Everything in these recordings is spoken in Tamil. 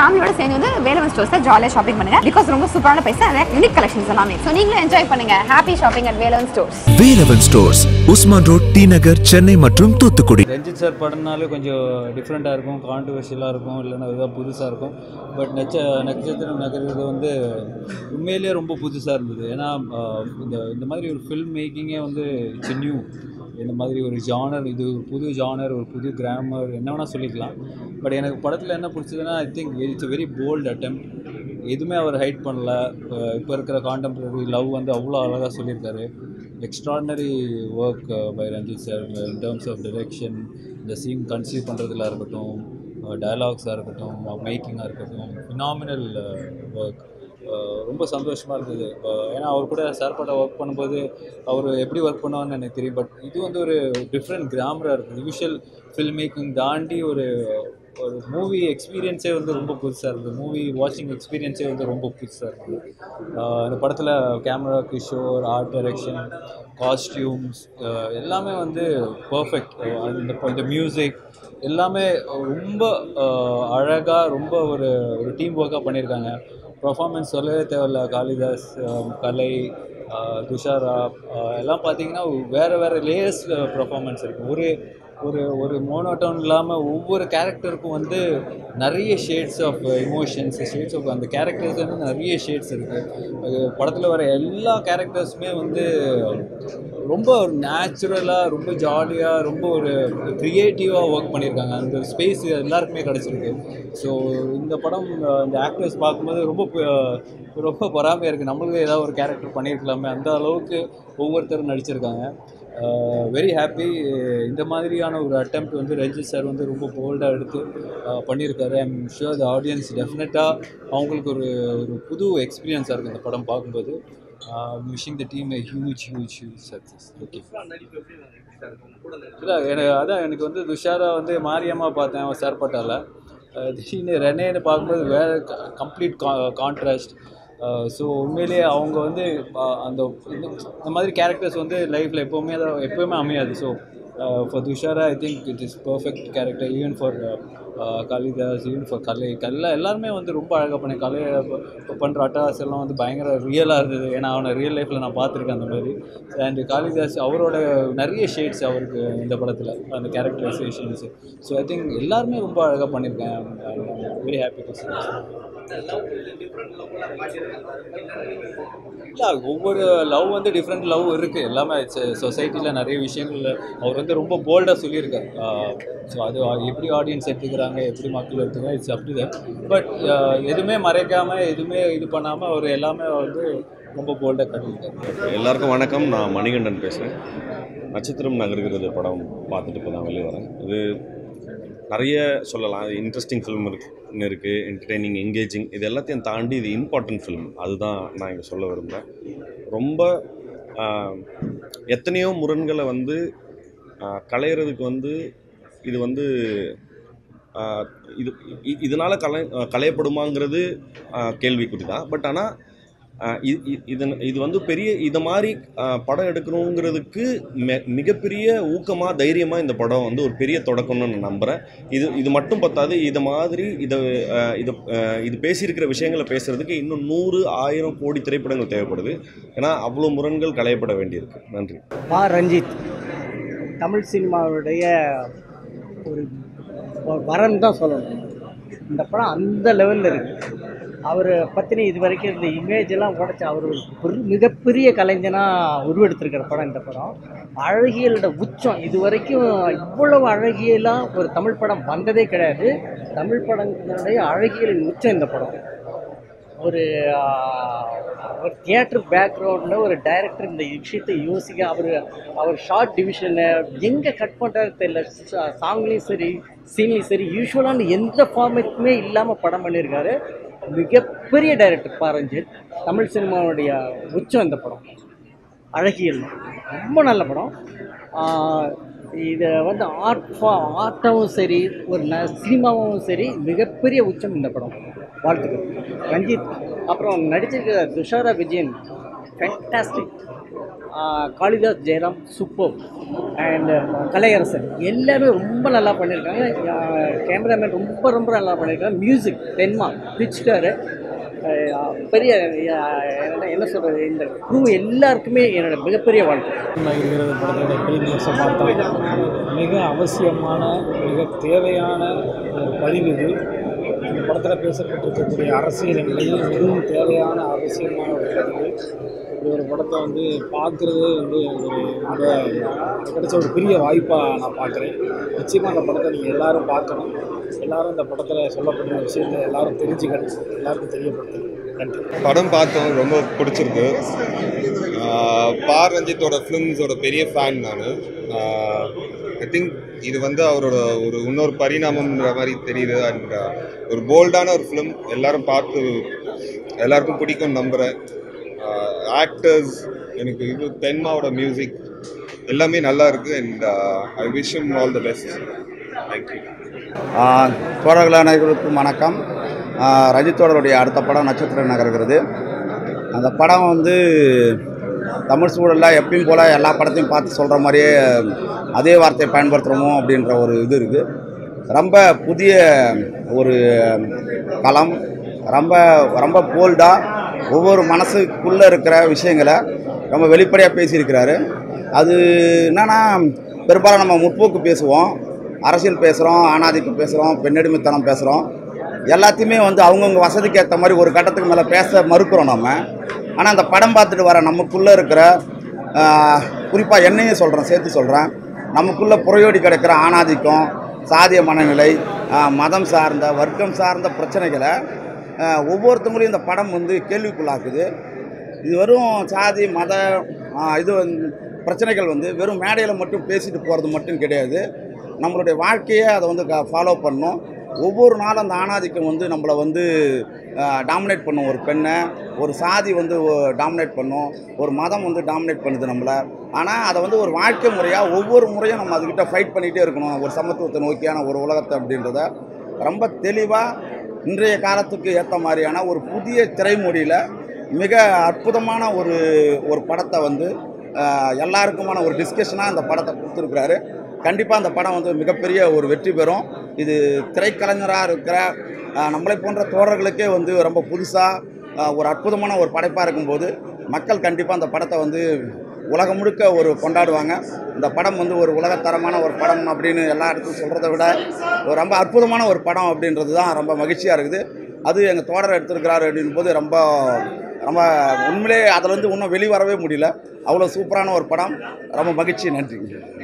ஃபேமிலியோட சேர்ந்து வந்து வேலவன் ஸ்டோர்ஸை ஜாலியாக ஷாப்பிங் பண்ணுங்க பிகாஸ் ரொம்ப சூப்பரான பைசா நிறைய யூனிக் கலெக்ஷன்ஸ் எல்லாமே ஸோ நீங்களும் என்ஜாய் பண்ணுங்க happy shopping at Velavan stores Velavan stores Usman road T Nagar Chennai மற்றும் தூத்துக்குடி ரஞ்சித் சார் படம்னாலே கொஞ்சம் டிஃப்ரெண்ட்டாக இருக்கும் கான்ட்ரவர்ஷியலாக இருக்கும் இல்லைன்னா ஏதாவது புதுசாக இருக்கும் பட் நட்ச நட்சத்திரம் நகர்றது வந்து உண்மையிலேயே ரொம்ப புதுசாக இருந்தது ஏன்னா ஆஹ், இந்த இந்த மாதிரி ஒரு ஃபில்ம் மேக்கிங்கே வந்து இட்ஸ் நியூ இந்த மாதிரி ஒரு ஜானர் இது ஒரு புது ஜானர் ஒரு புது கிராமர் என்ன வேணால் சொல்லிக்கலாம் பட் எனக்கு படத்தில் என்ன பிடிச்சதுன்னா I think it's very bold attempt எதுவுமே அவர் ஹைட் பண்ணல இப்போ இருக்கிற கான்டெம்பரரி லவ் வந்து அவ்வளோ அழகாக சொல்லியிருக்காரு extraordinary work by Ranjith sir in terms of direction இந்த சீன் கன்சீவ் பண்ணுறதுல இருக்கட்டும் டயலாக்ஸாக இருக்கட்டும் மேக்கிங்காக இருக்கட்டும் ஃபினாமினல் ஒர்க் ரொம்ப சந்தோஷமாக இருந்தது அஹ் ஏன்னா அவர் கூட சார் படம் ஒர்க் பண்ணும்போது அவர் எப்படி ஒர்க் பண்ணுவான்னு எனக்கு தெரியும் பட் இது வந்து ஒரு டிஃப்ரெண்ட் கிராமராக இருக்குது யூஷுவல் ஃபில்ம் மேக்கிங் தாண்டி ஒரு ஒரு மூவி எக்ஸ்பீரியன்ஸே வந்து ரொம்ப புதுசாக இருந்தது மூவி வாட்சிங் எக்ஸ்பீரியன்ஸே வந்து ரொம்ப புதுசாக இருந்தது ஆஹ் இந்த படத்தில் camera Kishore art direction costumes எல்லாமே வந்து பர்ஃபெக்ட் இந்த இந்த மியூசிக் எல்லாமே ரொம்ப அழகாக ரொம்ப ஒரு ஒரு டீம் ஒர்க்காக பண்ணியிருக்காங்க பர்ஃபார்மன்ஸ் சொல்லவே தேவையில்ல காளிதாஸ் ஆஹ் கலை ஆஹ் துஷாரா ஆஹ் எல்லாம் பார்த்தீங்கன்னா வேறு வேறு லேயர்ஸ் பர்ஃபார்மன்ஸ் இருக்குது ஒரு ஒரு ஒரு மோனோட்டோன் இல்லாமல் ஒவ்வொரு கேரக்டருக்கும் வந்து நிறைய shades of emotions shades of அந்த கேரக்டர்ஸ் வந்து நிறைய ஷேட்ஸ் இருக்குது படத்தில் வர எல்லா கேரக்டர்ஸுமே வந்து ரொம்ப ஒரு நேச்சுரலாக ரொம்ப ஜாலியாக ரொம்ப ஒரு க்ரியேட்டிவாக ஒர்க் பண்ணியிருக்காங்க அந்த ஸ்பேஸ் எல்லாருக்குமே கிடச்சிருக்கு ஸோ இந்த படம் அஹ், இந்த ஆக்டர்ஸ் பார்க்கும்போது ரொம்ப ப- ரொம்ப பொறாமையாக இருக்குது நம்மளுக்கு ஏதாவது ஒரு கேரக்டர் பண்ணியிருக்கலாமே அந்த அளவுக்கு ஒவ்வொருத்தரும் நடிச்சிருக்காங்க வெரி ஹாப்பி இந்த மாதிரியான ஒரு attempt வந்து ரஞ்சித் சார் வந்து ரொம்ப போல்டாக எடுத்து அஹ், பண்ணியிருக்காரு ஐம் ஷுர் த ஆடியன்ஸ் டெஃபினட்டாக அவங்களுக்கு ஒரு ஒரு புது எக்ஸ்பீரியன்ஸாக இருக்குது இந்த படம் பார்க்கும்போது wishing the team a huge huge huge success okay இல்லை எனக்கு அதான் எனக்கு வந்து துஷாரா வந்து மாரியம்மா பார்த்தேன் அவன் சேர்பட்டால திடீர்னு ரெனேன்னு பார்க்கும்போது வேறு கம்ப்ளீட் கான்ட்ராஸ்ட் ஸோ உண்மையிலேயே அவங்க வந்து அஹ், அந்த இந்த இந்த மாதிரி கேரக்டர்ஸ் வந்து லைஃப்பில் எப்போவுமே தான் எப்போவுமே அமையாது so for Thushara I think it is perfect character even for Kalidas even for Kalai கல்ல எல்லாருமே வந்து ரொம்ப அழகாக பண்ணி கலையை இப்போ பண்ணுற அட்டாஸ் எல்லாம் வந்து பயங்கர ரியலாக இருந்தது ஏன்னா அவனை ரியல் லைஃப்பில் நான் பார்த்துருக்கேன் அந்த மாதிரி அண்ட் காளிதாஸ் அவரோட நிறைய ஷேட்ஸ் அவருக்கு இந்த படத்தில் அந்த கேரக்டரைசேஷன்ஸ் ஸோ ஐ திங்க் எல்லாருமே ரொம்ப அழகாக பண்ணியிருக்கேன் வெரி ஹாப்பி டு இல்லை ஒவ்வொரு லவ் வந்து டிஃப்ரெண்ட் லவ் இருக்குது எல்லாமே சொசைட்டியில் நிறைய விஷயங்கள் அவர் வந்து ரொம்ப போல்டாக சொல்லியிருக்காரு ஸோ அது எப்படி ஆடியன்ஸ் எடுத்துக்கிறாங்க எப்படி மக்கள் எடுத்துக்கிறாங்க இட்ஸ் அப்படி தான் பட் எதுவுமே மறைக்காமல் எதுவுமே இது பண்ணாமல் அவர் எல்லாமே வந்து ரொம்ப போல்டாக கட்டியிருக்காரு எல்லாருக்கும் வணக்கம் நான் மணிகண்டன் பேசுகிறேன் நட்சத்திரம் நகர்கிறது படம் பார்த்துட்டு இப்போ தான் வெளியே வரேன் இது நிறைய சொல்லலாம் இது இன்ட்ரெஸ்டிங் ஃபிலிம் இருக்குன்னு இருக்குது என்டர்டெய்னிங் எங்கேஜிங் இது எல்லாத்தையும் தாண்டி இது இம்பார்ட்டன்ட் ஃபிலிம் அதுதான் நான் இங்கே சொல்ல விரும்புகிறேன் ரொம்ப ஆஹ், எத்தனையோ முரண்களை வந்து ஆஹ், களையிறதுக்கு வந்து இது வந்து ஆஹ், இது இ- இதனால கலை ஆஹ், களையப்படுமாங்கிறது ஆஹ், கேள்விக்குறி தான் பட் ஆனால் இது இது வந்து பெரிய இதை மாதிரி ஆஹ், படம் எடுக்கணுங்கிறதுக்கு மெ மிகப்பெரிய ஊக்கமாக தைரியமாக இந்த படம் வந்து ஒரு பெரிய தொடக்கம்னு நான் நம்புகிறேன் இது இது மட்டும் பத்தாது இது மாதிரி இதை ஆஹ், இது ஆஹ், இது பேசியிருக்கிற விஷயங்களை பேசுகிறதுக்கு இன்னும் நூறு ஆயிரம் கோடி திரைப்படங்கள் தேவைப்படுது ஏன்னா அவ்வளோ முரண்கள் களையப்பட வேண்டியிருக்கு நன்றி மா ரஞ்சித் தமிழ் சினிமாவுடைய ஒரு ஒரு வரன்னு தான் சொல்லணும் இந்த படம் அந்த லெவலில் இருக்குது அவர் பற்றின இது வரைக்கும் இந்த இமேஜ் எல்லாம் உடச்சி அவர் ஒரு பெரு- மிகப்பெரிய கலைஞனாக உருவெடுத்திருக்கிற படம் இந்த படம் அழகியலோட உச்சம் இது வரைக்கும் இவ்வளவு அழகியலாக ஒரு தமிழ் படம் வந்ததே கிடையாது தமிழ் படங்களுடைய அழகியலின் உச்சம் இந்த படம் ஒரு ஆஹ், ஒரு தியேட்டர் பேக்ரவுண்டில் ஒரு டைரக்டர் இந்த விஷயத்தை யோசிக்க அவர் அவர் ஷார்ட் டிவிஷனை எங்கே கட் பண்ணுறாரு தெரியல சாங்லேயும் சரி சீன்லேயும் சரி யூஸ்வலான எந்த ஃபார்மேட்டுமே இல்லாமல் படம் பண்ணியிருக்காரு மிகப்பெரிய டைரக்டர் பாரஞ்சித் தமிழ் சினிமாவுடைய உச்சம் இந்த படம் அழகியல் ரொம்ப நல்ல படம் ஆஹ் இதை வந்து ஆர்ட் ஃபா ஆர்ட்டாவும் சரி ஒரு ந சினிமாவும் சரி மிகப்பெரிய உச்சம் இந்த படம் வாழ்த்துக்கள் ரஞ்சித் அப்புறம் நடிச்சிருக்கிற Thushara Vijayan fantastic Kalidas Jayaram super and Kalaiyarasan எல்லாமே ரொம்ப நல்லா பண்ணியிருக்காங்க கேமராமேன் ரொம்ப ரொம்ப நல்லா பண்ணியிருக்காங்க மியூசிக் தென்மா பிச்சுட்டாரு பெரிய அஹ், என்ன- என்ன சொல்கிறது இந்த குரூ எல்லாருக்குமே என்னோட மிகப்பெரிய வாழ்க்கை இருக்கிறது படத்தோட ப்ரீமியர்ஸை பார்த்தா மிக அவசியமான மிக தேவையான ஒரு பதிவு இது இந்த படத்தில் பேசப்பட்டிருக்கக்கூடிய அரசியல் நிலையில் மிகவும் தேவையான அவசியமான ஒரு பதிவு இப்படி ஒரு படத்தை வந்து பார்க்குறது வந்து ஒரு மிக எனக்கு கிடைச்ச ஒரு பெரிய வாய்ப்பாக நான் பார்க்குறேன் நிச்சயமாக அந்த படத்தை நீங்கள் எல்லாரும் பார்க்கணும் எல்லாரும் இந்த படத்தில் சொல்லப்படுற விஷயத்தை எல்லாரும் தெரிஞ்சுக்கணும் எல்லாருக்கும் தெரியப்படுத்தணும் நன்றி படம் பார்த்தோம் ரொம்ப பிடிச்சிருக்கு ஆஹ் பா ரஞ்சித்தோட ஃபிலிம்ஸோட பெரிய ஃபேன் நான் ஐ திங்க் இது வந்து அவரோட ஒரு இன்னொரு பரிணாமம்ன்ற மாதிரி தெரியுது அண்ட் ஒரு போல்டான ஒரு ஃபிலிம் எல்லாரும் பார்த்து எல்லாருக்கும் பிடிக்கும் நம்புகிறேன் ஆக்டர்ஸ் எனக்கு இது தென்மாவோட மியூசிக் எல்லாமே நல்லா இருக்கு and I wish them all the best thank you தோழர்கள் அனைவருக்கும் வணக்கம் ஆ, ரஜித் தோழருடைய அடுத்த படம் நட்சத்திர நகர்கிறது அந்த படம் வந்து தமிழ் சூழலில் எப்பயும் போல் எல்லா படத்தையும் பார்த்து சொல்கிற மாதிரியே அதே வார்த்தையை பயன்படுத்துகிறோமோ அப்படின்ற ஒரு இது இருக்குது ரொம்ப புதிய ஒரு களம் ரொம்ப ரொம்ப போல்டாக ஒவ்வொரு மனசுக்குள்ளே இருக்கிற விஷயங்களை ரொம்ப வெளிப்படையாக பேசியிருக்கிறாரு அது என்னன்னா பெரும்பாலும் நம்ம முற்போக்கு பேசுவோம் அரசியல் பேசுகிறோம் ஆணாதிக்கம் பேசுகிறோம் பெண்ணடிமைத்தனம் பேசுகிறோம் எல்லாத்தையுமே வந்து அவங்கவுங்க வசதிக்கு ஏற்ற மாதிரி ஒரு கட்டத்துக்கு மேலே பேச மறுக்கிறோம் நம்ம ஆனால் அந்த படம் பார்த்துட்டு வர நமக்குள்ளே இருக்கிற குறிப்பாக என்னையும் சொல்கிறேன் சேர்த்து சொல்கிறேன் நமக்குள்ளே புறையோடி கிடக்கிற ஆணாதிக்கம் சாதிய மனநிலை ஆஹ், மதம் சார்ந்த வர்க்கம் சார்ந்த பிரச்சனைகளை ஆஹ், ஒவ்வொருத்தவங்களையும் இந்த படம் வந்து கேள்விக்குள்ளாக்குது இது வெறும் சாதி மத ஆஹ், இது வந்து பிரச்சனைகள் வந்து வெறும் மேடையில் மட்டும் பேசிட்டு போகிறது மட்டும் கிடையாது நம்மளுடைய வாழ்க்கையை அதை வந்து ஃபாலோ பண்ணணும் ஒவ்வொரு நாளும் அந்த ஆணாதிக்கம் வந்து நம்மளை வந்து டாமினேட் பண்ணும் ஒரு பெண்ணை ஒரு சாதி வந்து டாமினேட் பண்ணும் ஒரு மதம் வந்து டாமினேட் பண்ணுது நம்மளை ஆனால் அதை வந்து ஒரு வாழ்க்கை முறையாக ஒவ்வொரு முறையும் நம்ம அதுக்கிட்ட ஃபைட் பண்ணிகிட்டே இருக்கணும் ஒரு சமத்துவத்தை நோக்கியான ஒரு உலகத்தை அப்படின்றத ரொம்ப தெளிவாக இன்றைய காலத்துக்கு ஏற்ற மாதிரியான ஒரு புதிய திரைமொழியில் மிக அற்புதமான ஒரு ஒரு படத்தை வந்து ஆஹ், எல்லாருக்குமான ஒரு டிஸ்கஷனாக அந்த படத்தை கொடுத்துருக்குறாரு கண்டிப்பாக அந்த படம் வந்து மிகப்பெரிய ஒரு வெற்றி பெறும் இது திரைக்கலைஞராக இருக்கிற ஆஹ், நம்மளை போன்ற தோழர்களுக்கே வந்து ரொம்ப புதுசாக ஒரு அற்புதமான ஒரு படைப்பாக இருக்கும்போது மக்கள் கண்டிப்பாக அந்த படத்தை வந்து உலகம் முழுக்க ஒரு கொண்டாடுவாங்க இந்த படம் வந்து ஒரு உலகத்தரமான ஒரு படம் அப்படின்னு எல்லா இடத்துலையும் சொல்கிறத விட ஒரு ரொம்ப அற்புதமான ஒரு படம் அப்படின்றது தான் ரொம்ப மகிழ்ச்சியாக இருக்குது அது எங்கள் தோழர் எடுத்திருக்கிறாரு அப்படின் போது ரொம்ப ரொம்ப உண்மையிலே அதுலேருந்து இன்னும் வெளிவரவே முடியல அவ்வளோ சூப்பரான ஒரு படம் ரொம்ப மகிழ்ச்சி நன்றி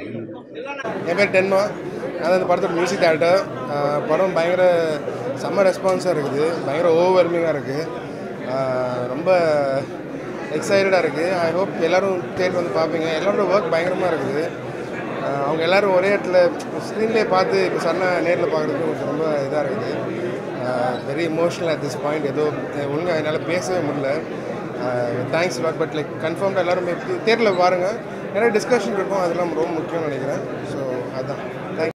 என் பேர் டென்மா நான் அந்த படத்தோட மியூசிக் டேரக்டர் படம் பயங்கர செம்ம ரெஸ்பான்ஸாக இருக்குது பயங்கர ஓவர்வெல்மிங்காக இருக்குது ரொம்ப எக்ஸைட்டடாக இருக்குது ஐ ஹோப் எல்லோரும் தேட்டர் வந்து பார்ப்பீங்க எல்லாரோட ஒர்க் பயங்கரமாக இருக்குது ஆஹ் அவங்க எல்லோரும் ஒரே இடத்துல ஸ்க்ரீன்லேயே பார்த்து இப்போ சன்ன நேரில் பார்க்குறதுக்கு கொஞ்சம் ரொம்ப இதாக இருக்குது very emotional at this point ஏதோ ஒழுங்காக என்னால் பேசவே முடியல தேங்க்ஸ் லாட் பட் லைக் கன்ஃபார்ம்டாக எல்லோரும் தேட்டரில் பாருங்கள் நிறைய டிஸ்கஷன் இருக்கும் அதெல்லாம் ரொம்ப முக்கியம்னு நினைக்கிறேன் ஸோ அதுதான்